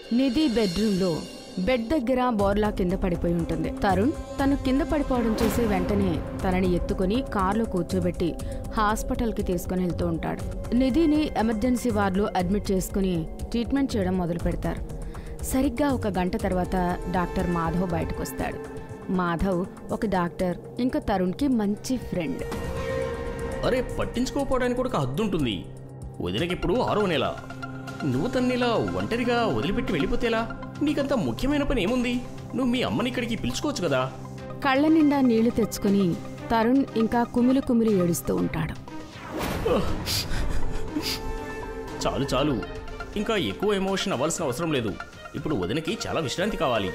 నిధి బెడ్రూమ్లో బెడ్ దగ్గర బోర్లా కింద పడిపోయి ఉంటుంది తరుణ్ తను కింద పడిపోవడం చూసి వెంటనే తనని ఎత్తుకుని కారులో కూర్చోబెట్టి హాస్పిటల్కి తీసుకుని వెళ్తూ ఉంటాడు నిధిని ఎమర్జెన్సీ వార్డులో అడ్మిట్ చేసుకుని ట్రీట్మెంట్ చేయడం మొదలు పెడతారు సరిగ్గా ఒక గంట తర్వాత డాక్టర్ మాధవ్ బయటకు వస్తాడు మాధవ్ ఒక డాక్టర్ ఇంకా తరుణ్కి మంచి ఫ్రెండ్ అరే పట్టించుకోకపోవడానికి కూడా ఒక హద్దు ఉంటుంది వదినకిప్పుడు ఆరో నెల నువ్వు తన్ని ఇలా ఒంటరిగా వదిలిపెట్టి వెళ్ళిపోతేలా నీకంత ముఖ్యమైన పని ఏముంది నువ్వు మీ అమ్మని ఇక్కడికి పిలుచుకోవచ్చు కదా కళ్ళ నిండా నీళ్లు తెచ్చుకుని తరుణ్ ఇంకా కుమిలి కుమిలి ఏడుస్తూ ఉంటాడు చాలు చాలు ఇంకా ఎక్కువ ఎమోషన్ అవ్వాల్సిన అవసరం లేదు ఇప్పుడు వదినకి చాలా విశ్రాంతి కావాలి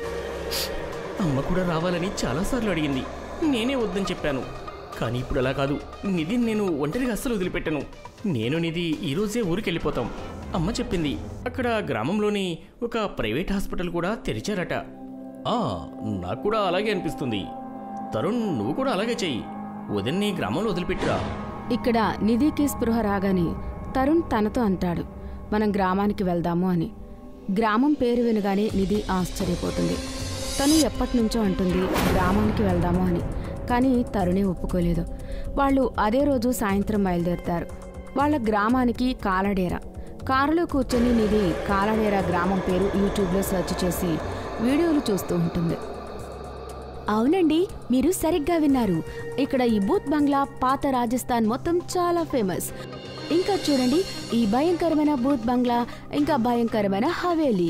అమ్మ కూడా రావాలని చాలాసార్లు అడిగింది నేనే వద్దని చెప్పాను కానీ ఇప్పుడు అలా కాదు నిధిని నేను ఒంటరిగా అస్సలు వదిలిపెట్టాను నేను నిధి ఈరోజే ఊరికి వెళ్ళిపోతాం అమ్మ చెప్పింది అక్కడ గ్రామంలోని ఒక ప్రైవేట్ హాస్పిటల్ కూడా తెరిచారట ఆ, నాకు కూడా అలాగే అనిపిస్తుంది తరుణ్ నువ్వు కూడా అలాగే చెయ్యి వదిన్ని గ్రామంలో వదిలిపెట్టిరా ఇక్కడ నిధికి స్పృహ రాగానే తరుణ్ తనతో అంటాడు మనం గ్రామానికి వెళ్దాము అని గ్రామం పేరు వినగానే నిధి ఆశ్చర్యపోతుంది తను ఎప్పటి నుంచో అంటుంది గ్రామానికి వెళ్దాము అని కానీ తరుణే ఒప్పుకోలేదు వాళ్ళు అదే రోజు సాయంత్రం బయలుదేరుతారు వాళ్ళ గ్రామానికి కాలడేరా కారులో కూర్చొని నిధి కాలడేరా గ్రామం పేరు యూట్యూబ్లో సెర్చ్ చేసి వీడియోలు చూస్తూ ఉంటుంది అవునండి మీరు సరిగ్గా విన్నారు ఇక్కడ ఈ బూత్ బంగ్లా పాత రాజస్థాన్ మొత్తం చాలా ఫేమస్ ఇంకా చూడండి ఈ భయంకరమైన బూత్ బంగ్లా ఇంకా భయంకరమైన హవేలీ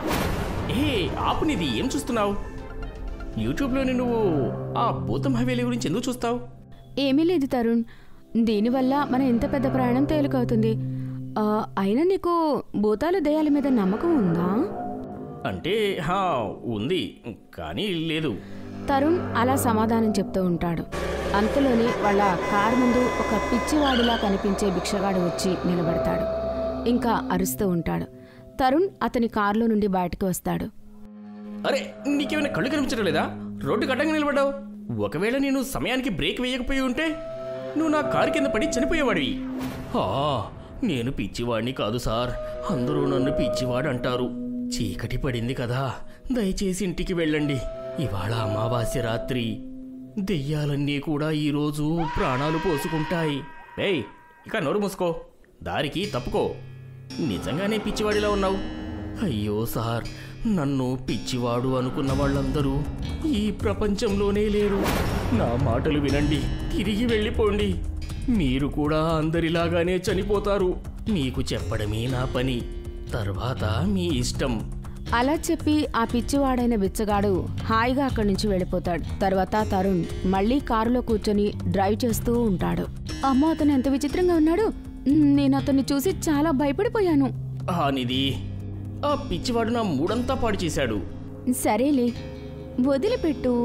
ఏ ఆపు నిధి ఏం చూస్తున్నావు యూట్యూబ్లోని నువ్వు ఆ భూతం హవేలీ గురించి ఎందుకు చూస్తావు ఏమీ లేదు తరుణ్ దీనివల్ల మన ఎంత పెద్ద ప్రయాణం తేలికవుతుంది ఆ, అయినా నీకు భూతాలు దయాల మీద నమ్మకం ఉందా అంటే హా ఉంది కానీ లేదు తరుణ్ అలా సమాధానం చెప్తూ ఉంటాడు అంతలోనే వాళ్ళ కారు ముందు ఒక పిచ్చివాడిలా కనిపించే భిక్షగాడు వచ్చి నిలబడతాడు ఇంకా అరుస్తూ ఉంటాడు తరుణ్ అతని కారులో నుండి బయటకు వస్తాడు అరే నీకేమైనా కళ్ళు కనిపించడం లేదా రోడ్డు కట్టంగా నిలబడ్డావు ఒకవేళ నేను సమయానికి బ్రేక్ వేయకపోయి ఉంటే నువ్వు నా కారు కింద పడి చనిపోయేవాడివి ఆ, నేను పిచ్చివాడిని కాదు సార్ అందరూ నన్ను పిచ్చివాడు అంటారు చీకటి పడింది కదా దయచేసి ఇంటికి వెళ్ళండి ఇవాళ అమావాస్య రాత్రి దెయ్యాలన్నీ కూడా ఈరోజు ప్రాణాలు పోసుకుంటాయి ఏయ్ ఇక నోరు మూసుకో దారికి తప్పుకో నిజంగానే పిచ్చివాడిలా ఉన్నావు అయ్యో సార్ నన్ను పిచ్చివాడు అనుకున్న వాళ్ళందరూ ఈ ప్రపంచంలోనే లేరు నా మాటలు వినండి తిరిగి వెళ్ళిపోండి మీరు కూడా అందరిలాగానే చనిపోతారు మీకు చెప్పడమే నా పని తర్వాత మీ ఇష్టం అలా చెప్పి ఆ పిచ్చివాడైన బిచ్చగాడు హాయిగా అక్కడి నుంచి వెళ్ళిపోతాడు తర్వాత తరుణ్ మళ్ళీ కారులో కూర్చొని డ్రైవ్ చేస్తూ ఉంటాడు అమ్మో అతను ఎంత విచిత్రంగా ఉన్నాడు నేను అతన్ని చూసి చాలా భయపడిపోయాను ఆ నిధి ఆ పిచ్చివాడు నా మూడంతా పాడు చేశాడు సరేలే వదిలిపెట్టు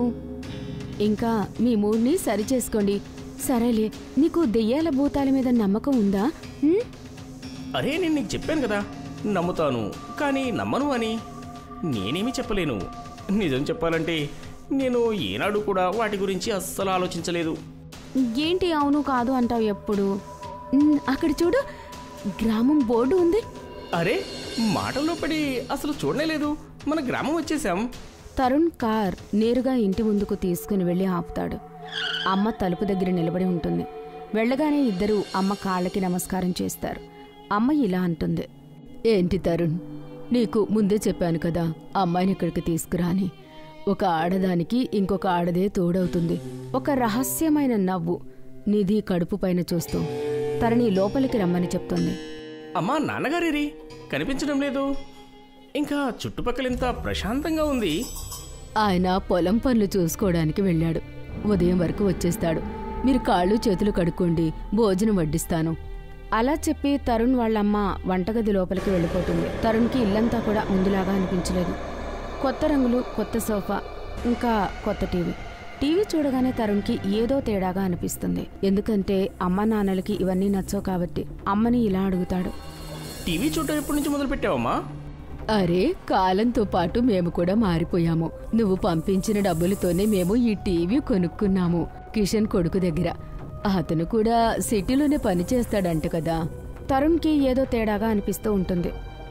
ఇంకా మీ మూడ్ని సరిచేసుకోండి సరేలే నీకు దెయ్యాల భూతాల మీద నమ్మకం ఉందా ఉమ్? అరే నేను నీకు చెప్పాను కదా నమ్ముతాను కానీ నమ్మను అని నేనేమీ చెప్పలేను నిజం చెప్పాలంటే నేను ఏనాడు కూడా వాటి గురించి అస్సలు ఆలోచించలేదు ఏంటి అవును కాదు అంటావు ఎప్పుడు ఉమ్, అక్కడ చూడు గ్రామం బోర్డు ఉంది అరే మాటల్లో పడి అసలు చూడలేదు మన గ్రామం వచ్చేసాం తరుణ్ కార్ నేరుగా ఇంటి ముందుకు తీసుకుని వెళ్ళి ఆపుతాడు అమ్మ తలుపు దగ్గర నిలబడి ఉంటుంది వెళ్ళగానే ఇద్దరూ అమ్మ కాళ్ళకి నమస్కారం చేస్తారు అమ్మ ఇలా అంటుంది ఏంటి తరుణ్ నీకు ముందే చెప్పాను కదా అమ్మాయిని ఇక్కడికి తీసుకురాని ఒక ఆడదానికి ఇంకొక ఆడదే తోడవుతుంది ఒక రహస్యమైన నవ్వు నిధి కడుపు పైన చూస్తూ తనని లోపలికి రమ్మని చెప్తుంది అమ్మా నాన్నగారేరి కనిపించడం లేదు ఇంకా చుట్టుపక్కల ఇంత ప్రశాంతంగా ఉంది ఆయన పొలం పనులు చూసుకోవడానికి వెళ్ళాడు ఉదయం వరకు వచ్చేస్తాడు మీరు కాళ్ళు చేతులు కడుక్కోండి భోజనం వడ్డిస్తాను అలా చెప్పి తరుణ్ వాళ్ళమ్మ వంటగది లోపలికి వెళ్ళిపోతుంది తరుణ్కి ఇల్లంతా కూడా ముందులాగా అనిపించలేదు కొత్త రంగులు కొత్త సోఫా ఇంకా కొత్త టీవీ టీవీ చూడగానే తరుణ్కి ఏదో తేడాగా అనిపిస్తుంది ఎందుకంటే అమ్మ నాన్నలకి ఇవన్నీ నచ్చవు కాబట్టి అమ్మని ఇలా అడుగుతాడు టీవీ చూడటం ఎప్పటి నుంచి మొదలు పెట్టావమ్మా అరే కాలంతో పాటు మేము కూడా మారిపోయాము నువ్వు పంపించిన డబ్బులతోనే మేము ఈ టీవీ కొనుక్కున్నాము కిషన్ కొడుకు దగ్గర అతను కూడా సిటీలోనే పని చేస్తాడంట కదా తరుణ్కి ఏదో తేడాగా అనిపిస్తూ ఉంటుంది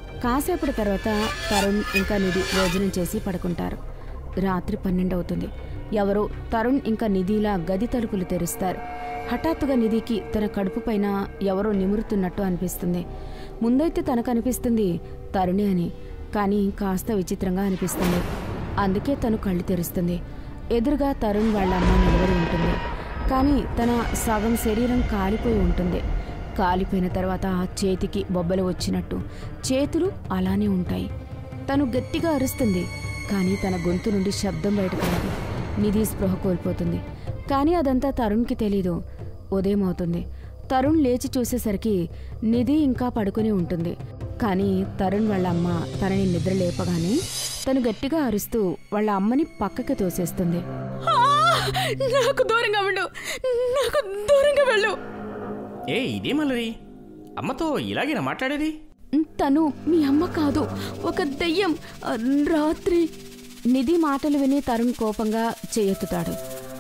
కాసేపటి తర్వాత తరుణ్ ఇంకా నిధి భోజనం చేసి పడుకుంటారు రాత్రి పన్నెండు అవుతుంది ఎవరో తరుణ్ ఇంకా నిధిలా గది తలుపులు తెరుస్తారు హఠాత్తుగా నిధికి తన కడుపు పైన ఎవరో నిమురుతున్నట్టు అనిపిస్తుంది ముందైతే తనకు అనిపిస్తుంది తరుణి అని కానీ కాస్త విచిత్రంగా అనిపిస్తుంది అందుకే తను కళ్ళు తెరుస్తుంది ఎదురుగా తరుణ్ వాళ్ళ అమ్మ నిలబడి ఉంటుంది కానీ తన సగం శరీరం కాలిపోయి ఉంటుంది కాలిపోయిన తర్వాత చేతికి బొబ్బలు వచ్చినట్టు చేతులు అలానే ఉంటాయి తను గట్టిగా అరుస్తుంది కానీ తన గొంతు నుండి శబ్దం బయటకు రాదు నిధి స్పృహ కోల్పోతుంది కానీ అదంతా తరుణ్కి తెలీదు ఉదయం అవుతుంది తరుణ్ లేచి చూసేసరికి నిధి ఇంకా పడుకుని ఉంటుంది కానీ తరుణ్ వాళ్ళ అమ్మ తనని నిద్ర లేపగానే తను గట్టిగా అరుస్తూ వాళ్ళ అమ్మని పక్కకి తోసేస్తుంది నాకు దూరంగా ఉండు నాకు దూరంగా వెళ్ళు ఏ ఇదే మల్లరి అమ్మతో ఇలాగేనా మాట్లాడేది తను మీ అమ్మ కాదు ఒక దెయ్యం ఆ, రాత్రి నిధి మాటలు విని తరుణ్ కోపంగా చేయెత్తుతాడు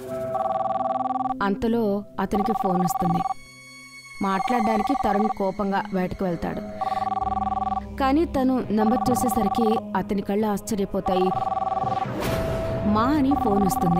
అంతలో అతనికి ఫోన్ వస్తుంది మాట్లాడడానికి తరుణ్ కోపంగా బయటకు వెళ్తాడు కానీ తను నంబర్ చూసేసరికి అతని కళ్ళు ఆశ్చర్యపోతాయి మా అని ఫోన్ వస్తుంది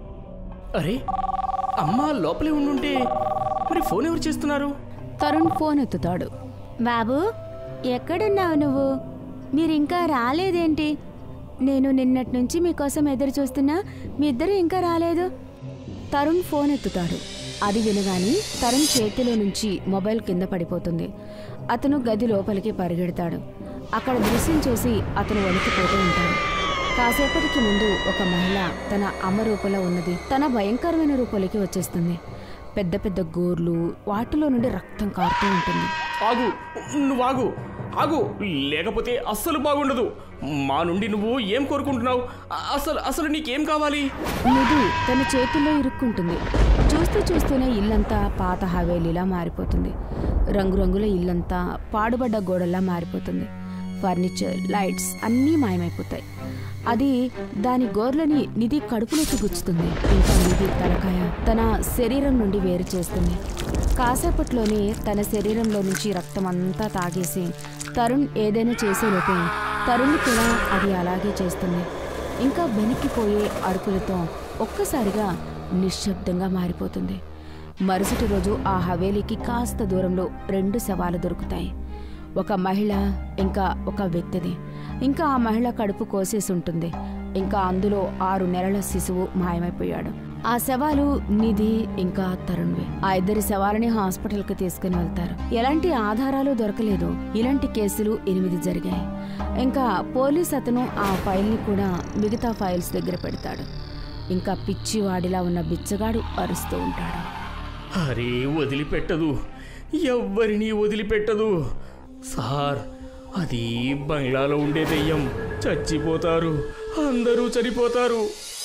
అరే అమ్మ లోపలే ఉండుంటే మరి ఫోన్ ఎవరు చేస్తున్నారు తరుణ్ ఫోన్ ఎత్తుతాడు బాబు ఎక్కడున్నావు నువ్వు మీరింకా రాలేదేంటి నేను నిన్నటి నుంచి మీకోసం ఎదురు చూస్తున్నా మీ ఇద్దరు ఇంకా రాలేదు తరుణ్ ఫోన్ ఎత్తుతాడు అది వినగాని తరుణ్ చేతిలో నుంచి మొబైల్ కింద పడిపోతుంది అతను గది లోపలికి పరిగెడతాడు అక్కడ దృశ్యం చూసి అతను వణికిపోతూ ఉంటాడు కాసేపటికి ముందు ఒక మహిళ తన అమ్మ రూపంలో ఉన్నది తన భయంకరమైన రూపంలోకి వచ్చేస్తుంది పెద్ద పెద్ద గోర్లు వాటిలో నుండి రక్తం కారుతూ ఉంటుంది ఆగు నువ్వు ఆగు ఆగు లేకపోతే అస్సలు బాగుండదు మా నుండి నువ్వు ఏం కోరుకుంటున్నావు అ- అసలు అసలు నీకేం కావాలి నిధి తన చేతుల్లో ఇరుక్కుంటుంది చూస్తూ చూస్తూనే ఇల్లంతా పాత హవేలీలా మారిపోతుంది రంగురంగుల ఇల్లంతా పాడుబడ్డ గోడల్లా మారిపోతుంది ఫర్నిచర్ లైట్స్ అన్నీ మాయమైపోతాయి అది దాని గోర్లని నిధి కడుపులోకి గుచ్చుతుంది ఇంకా నిధి తలకాయ తన శరీరం నుండి వేరు చేస్తుంది కాసేపట్లోనే తన శరీరంలో నుంచి రక్తం అంతా తాగేసి తరుణ్ ఏదైనా చేసేలోపే తరుణ్ కూడా అది అలాగే చేస్తుంది ఇంకా వెనక్కిపోయే అడుగులతో ఒక్కసారిగా నిశ్శబ్దంగా మారిపోతుంది మరుసటి రోజు ఆ హవేలీకి కాస్త దూరంలో రెండు శవాలు దొరుకుతాయి ఒక మహిళ ఇంకా ఒక వ్యక్తిది ఇంకా ఆ మహిళ కడుపు కోసేసి ఉంటుంది ఇంకా అందులో ఆరు నెలల శిశువు మాయమైపోయాడు ఆ శవాలు నిధి ఇంకా తరుణ్వి ఆ ఇద్దరి శవాలని హాస్పిటల్కి తీసుకుని వెళ్తారు ఎలాంటి ఆధారాలు దొరకలేదు ఇలాంటి కేసులు ఎనిమిది జరిగాయి ఇంకా పోలీస్ అతను ఆ ఫైల్ని కూడా మిగతా ఫైల్స్ దగ్గర పెడతాడు ఇంకా పిచ్చివాడిలా ఉన్న బిచ్చగాడు అరుస్తూ ఉంటాడు అరే వదిలిపెట్టదు ఎవ్వరినీ వదిలిపెట్టదు సార్ అది బంగ్లాలో ఉండే దెయ్యం చచ్చిపోతారు అందరూ చనిపోతారు